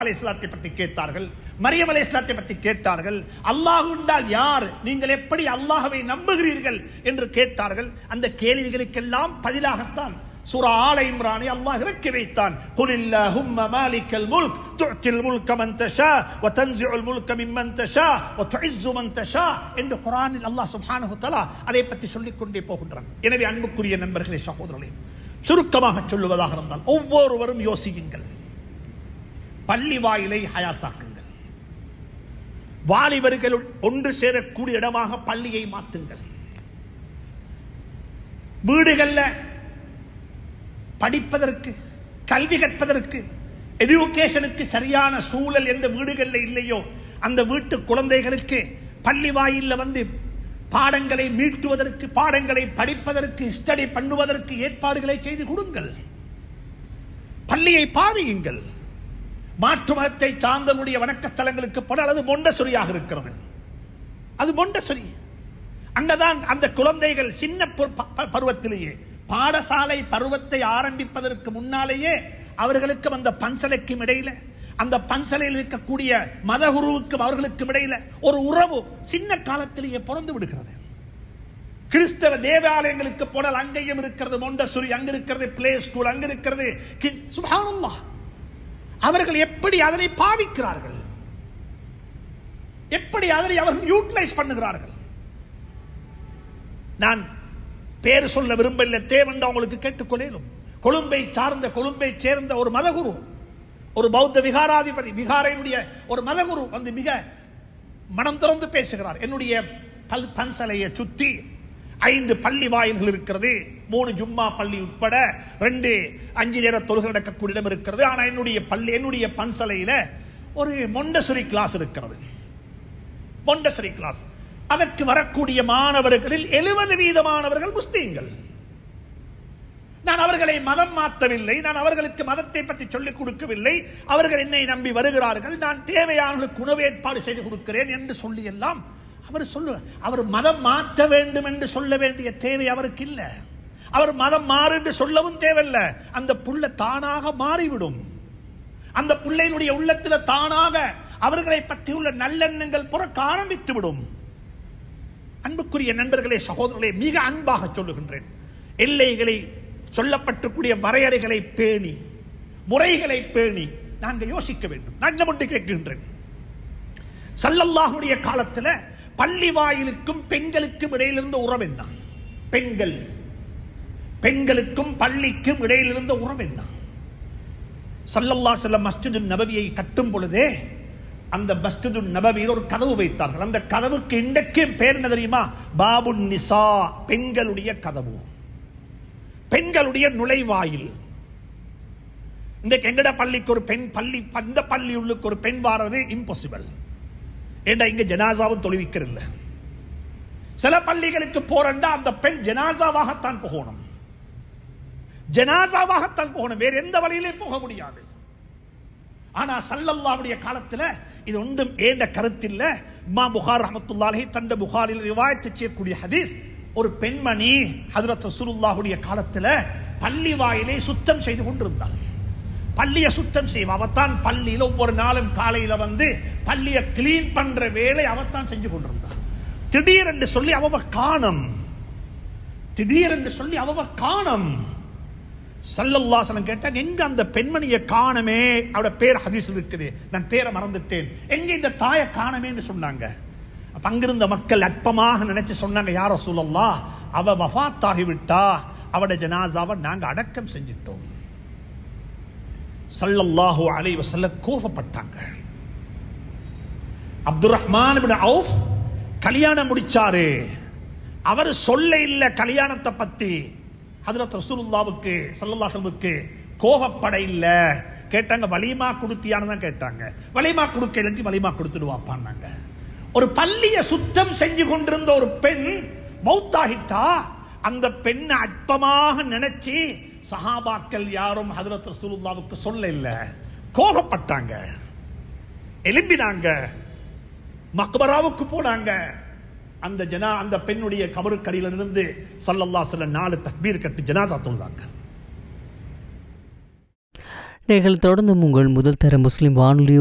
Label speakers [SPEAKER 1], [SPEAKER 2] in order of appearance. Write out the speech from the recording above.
[SPEAKER 1] அலை இஸ்லாத்தை பற்றி கேட்டார்கள் மரியம் அலை இஸ்லாத்தை பற்றி கேட்டார்கள் அல்லாஹ் உண்டால் யார் நீங்கள் எப்படி அல்லாஹ்வை நம்புகிறீர்கள் என்று கேட்டார்கள் அந்த கேள்விகளுக்கெல்லாம் பதிலாகத்தான் சூரா ஆல இம்ரானை அல்லாஹ் இறக்கி வைத்தான் குல் இல்லஹும்ம மாலிக்கல் முல்க் துஅத்தில் முல்க மன் தஷா வ தன்ஸிஉல் முல்க மிம்மன் தஷா வ துஇஸ்ஸு மன் தஷா என்று குர்ஆனில் அல்லாஹ் சுப்ஹானஹு தஆலா அதை பற்றி சொல்லிக் கொண்டே போகின்றான் எனவே அன்புக்குரிய நண்பர்களே சகோதரர்களே சுருக்கமாக சொல்லுவதாக இருந்தால் ஒவ்வொருவரும் யோசியுங்கள் பள்ளி வாயிலை ஹயாத்தாக்குங்கள் வாலிபர்கள் ஒன்று சேரக்கூடிய இடமாக பள்ளியை மாற்றுங்கள் வீடுகள்ல படிப்பதற்கு கல்வி கற்பதற்கு எஜுகேஷனுக்கு சரியான சூழல் எந்த வீடுகளில் இல்லையோ அந்த வீட்டு குழந்தைகளுக்கு பள்ளி வாயில்ல வந்து பாடங்களை மீட்டுவதற்கு பாடங்களை படிப்பதற்கு ஸ்டடி பண்ணுவதற்கு ஏற்பாடுகளை செய்து கொடுங்கள் பள்ளியை பாவியுங்கள் மாற்று மதத்தை சார்ந்தவருடைய வணக்க ஸ்தலங்களுக்கு போனால் அது மொண்டசொரியாக இருக்கிறது அது மொண்டசொரி அங்கதான் அந்த குழந்தைகள் சின்ன பரு- ப- பருவத்திலேயே பாடசாலை பருவத்தை ஆரம்பிப்பதற்கு முன்னாலேயே அவர்களுக்கும் அந்த பன்சலைக்கும் இடையில அந்த பன்சலையில் இருக்கக்கூடிய மதகுருவுக்கும் அவர்களுக்கும் இடையில ஒரு உறவு சின்ன காலத்திலேயே பிறந்து விடுகிறது கிறிஸ்தவ தேவாலயங்களுக்கு போனால் அங்கேயும் இருக்கிறது மொண்டசுரி அங்க இருக்கிறது பிளே ஸ்கூல் அங்க இருக்கிறது கி- சுப்ஹானல்லாஹ் அவர்கள் எப்படி அதனை பாவிக்கிறார்கள் எப்படி அதனை அவர்கள் யூட்டிலைஸ் பண்ணுகிறார்கள் நான் பேர் சொல்ல விரும்பவில்லை தேவன் அவங்களுக்கு கேட்டுக்கொள்ளேனும் கொழும்பை சார்ந்த கொழும்பை சேர்ந்த ஒரு மதகுரு ஒரு பௌத்த விகாராதிபதி விகாரையினுடைய ஒரு மதகுரு வந்து மிக மனம் திறந்து பேசுகிறார் என்னுடைய பல் பன்சலையை சுத்தி ஐந்து பள்ளி வாயில்கள் இருக்கிறது மூணு ஜும்மா பள்ளி உட்பட ரெண்டு அஞ்சு நேர தொழுகை நடக்கக்கூடிய இடம் இருக்கிறது ஆனா என்னுடைய பள்ளி என்னுடைய பன்சலையில ஒரு மொண்டசுரி கிளாஸ் இருக்கிறது மொண்டசரி கிளாஸ் அதற்கு வரக்கூடிய மாணவர்களில் எழுபது வீதமானவர்கள் முஸ்லீம்கள் நான் அவர்களை மதம் மாற்றவில்லை நான் அவர்களுக்கு மதத்தை பற்றி சொல்லிக் கொடுக்கவில்லை அவர்கள் என்னை நம்பி வருகிறார்கள் நான் தேவையானவர்களுக்கு உணவு ஏற்பாடு செய்து கொடுக்கிறேன் என்று சொல்லி எல்லாம் அவர் சொல்லு அவர் மதம் மாற்ற வேண்டும் என்று சொல்ல வேண்டிய தேவை அவருக்கு இல்ல அவர் மதம் மாறு என்று சொல்லவும் தேவையில்லை அந்த புள்ள தானாக மாறிவிடும் அந்த பிள்ளையினுடைய உள்ளத்துல தானாக அவர்களை பற்றியுள்ள நல்லெண்ணங்கள் புறக்க ஆரம்பித்து விடும் அன்புக்குரிய நண்பர்களே சகோதரர்களே மிக அன்பாக சொல்லுகின்றேன் எல்லைகளை சொல்லப்பட்டிருக்கூடிய வரையறைகளை பேணி முறைகளை பேணி நாங்கள் யோசிக்க வேண்டும் நான் என்ன மட்டும் கேட்கின்றேன் சல்லல்லாஹுடைய காலத்துல பள்ளி வாயிலுக்கும் பெண்களுக்கும் இடையில் இருந்த உறவு என்ன பெண்கள் பெண்களுக்கும் பள்ளிக்கும் இடையில் இருந்த உறவு என்ன சல்லல்லா செல்லம் மஸ்ஜிது நபவியை கட்டும் பொழுதே அந்த மஸ்ஜிது நபவியில் ஒரு கதவு வைத்தார்கள் அந்த கதவுக்கு இன்றைக்கு பேர் என்ன தெரியுமா பாபு நிசா பெண்களுடைய கதவு பெண்களுடைய நுழைவாயில் இன்றைக்கு எங்கட பள்ளிக்கு ஒரு பெண் பள்ளி அந்த பள்ளி உள்ளுக்கு ஒரு பெண் வாரது இம்பாசிபிள் ஏண்டா இங்க ஜனாசாவும் தொழுவிக்கிறதில்ல சில பள்ளிகளுக்கு போறண்டா அந்த பெண் ஜனாசாவாகத்தான் போகணும் ஜனாசாவாகத்தான் போகணும் வேற எந்த வழியிலே போக முடியாது ஆனா சல்லல்லாவுடைய காலத்துல இது ஒன்றும் ஏண்ட கருத்தில்ல மா புகார் ரஹமத்துல்லாஹி தண்ட புகாரில் ரிவாயத்து செய்யக்கூடிய ஹதீஸ் ஒரு பெண்மணி ஹதரத் ரசூலுல்லாஹுடைய காலத்துல பள்ளி வாயிலை சுத்தம் செய்து கொண்டிருந்தாள் பள்ளியை சுத்தம் செய்வா அவத்தான் பள்ளியில ஒவ்வொரு நாளும் காலையில வந்து பள்ளியை கிளீன் பண்ற வேலை அவத்தான் செஞ்சு கொண்டிருந்தாள் திடீரென்று சொல்லி அவ காணம் திடீரென்று சொல்லி அவ காணம் சல்லல்லாசனம் கேட்டாங்க எங்க அந்த பெண்மணியை காணமே அவட பேர் ஹதீஸ் இருக்குது நான் பேரை மறந்துட்டேன் எங்க இந்த தாயை காணமேன்னு சொன்னாங்க அப்ப அங்கிருந்த மக்கள் அற்பமாக நினைச்சு சொன்னாங்க யார சூழல்லா அவ வஃபாத்தாகி விட்டா அவட ஜனாசாவை நாங்க அடக்கம் செஞ்சிட்டோம் சல்லல்லாஹு அலைஹி வஸல்லம் கோபப்பட்டாங்க அப்துல் ரஹ்மான் இப்னு அவுஃப் கல்யாணம் முடிச்சாரு அவர் சொல்ல இல்ல கல்யாணத்தை பத்தி ஹஜரத் ரசூலுல்லாவுக்கு சல்லல்லாஹுக்கு கோபப்பட இல்ல கேட்டாங்க வலிமா கொடுத்தியான்னு தான் கேட்டாங்க வலிமா கொடுக்க இல்லாட்டி வலிமா கொடுத்துடுவாப்பான்னாங்க ஒரு பள்ளிய சுத்தம் செஞ்சு கொண்டிருந்த ஒரு பெண் மௌத்தாகிட்டா அந்த பெண்ணை அற்பமாக நினைச்சு சஹாபாக்கள் யாரும் ஹஜரத் ரசூலுல்லாவுக்கு சொல்ல இல்ல கோபப்பட்டாங்க எழும்பினாங்க மக்பராவுக்கு போனாங்க அந்த ஜனா அந்த பெண்ணுடைய கபருக்கடியில இருந்து சல்லல்லா சில நாலு தக்பீர் கட்டி ஜனாசா தொழுதாங்க
[SPEAKER 2] நீங்கள் தொடர்ந்து உங்கள் முதல் தர முஸ்லிம் வானொலி